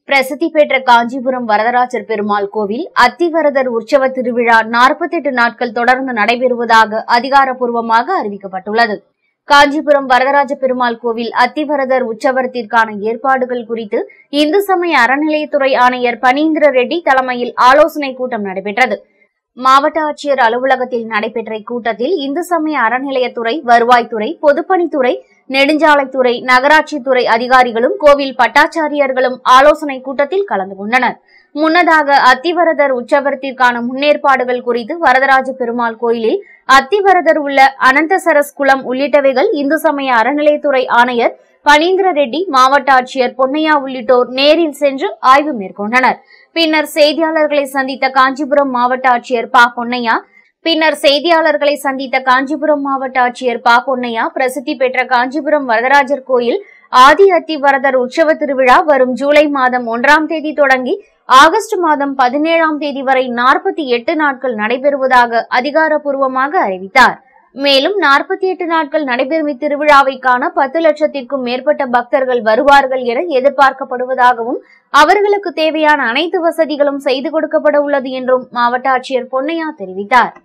பிரசித்தி பெற்ற காஞ்சிபுரம் வரதராஜர் பெருமாள் கோவில் அத்திவரதர் உற்சவ திருவிழா 48 நாட்கள் தொடர்ந்து நடைபெறுவதாக அதிகாரப்பூர்வமாக அறிவிக்கப்பட்டுள்ளது காஞ்சிபுரம் வரதராஜ பெருமாள் கோவில் அத்திவரதர் உற்சவரத்திற்கான ஏற்பாடுகள் குறித்து இந்து சமய அறநிலையத்துறை ஆணையர் பனீந்திர ரெட்டி தலைமையில் ஆலோசனை கூட்டம் நடைபெற்றது மாவட்ட ஆட்சியர் அலுவலகத்தில் நடைபெற்ற இக்கூட்டத்தில் இந்து சமய அறநிலையத்துறை வருவாய்த்துறை பொதுப்பணித்துறை நெடுஞ்சாலைத்துறை நகராட்சித்துறை அதிகாரிகளும் கோவில் பட்டாச்சாரியர்களும் ஆலோசனை கூட்டத்தில் கலந்து கொண்டனர் முன்னதாக அத்திவரதர் உற்சவரத்திற்கான முன்னேற்பாடுகள் குறித்து வரதராஜ பெருமாள் கோயிலில் அத்திவரதர் உள்ள அனந்தசரஸ் குளம் உள்ளிட்டவைகள் இந்து சமய அறநிலையத்துறை ஆணையர் பனீந்திர ரெட்டி மாவட்ட ஆட்சியர் பொன்னையா உள்ளிட்டோர் நேரில் சென்று ஆய்வு மேற்கொண்டனர் பின்னர் செய்தியாளர்களை சந்தித்த காஞ்சிபுரம் மாவட்ட ஆட்சியர் பா பொன்னையா பின்னர் செய்தியாளர்களை சந்தித்த காஞ்சிபுரம் மாவட்ட ஆட்சியர் பா பொன்னையா பிரசித்தி பெற்ற காஞ்சிபுரம் வரதராஜர் கோயில் ஆதி அத்தி வரதர் உற்சவ திருவிழா வரும் ஜூலை மாதம் ஒன்றாம் தேதி தொடங்கி ஆகஸ்ட் மாதம் பதினேழாம் தேதி வரை நாற்பத்தி எட்டு நாட்கள் நடைபெறுவதாக அதிகாரப்பூர்வமாக அறிவித்தார் மேலும் நாற்பத்தி எட்டு நாட்கள் நடைபெறும் இத்திருவிழாவை காண பத்து லட்சத்திற்கும் மேற்பட்ட பக்தர்கள் வருவார்கள் என எதிர்பார்க்கப்படுவதாகவும் அவர்களுக்கு தேவையான அனைத்து வசதிகளும் செய்து கொடுக்கப்பட உள்ளது என்றும் மாவட்ட ஆட்சியர் பொன்னையா தெரிவித்தார்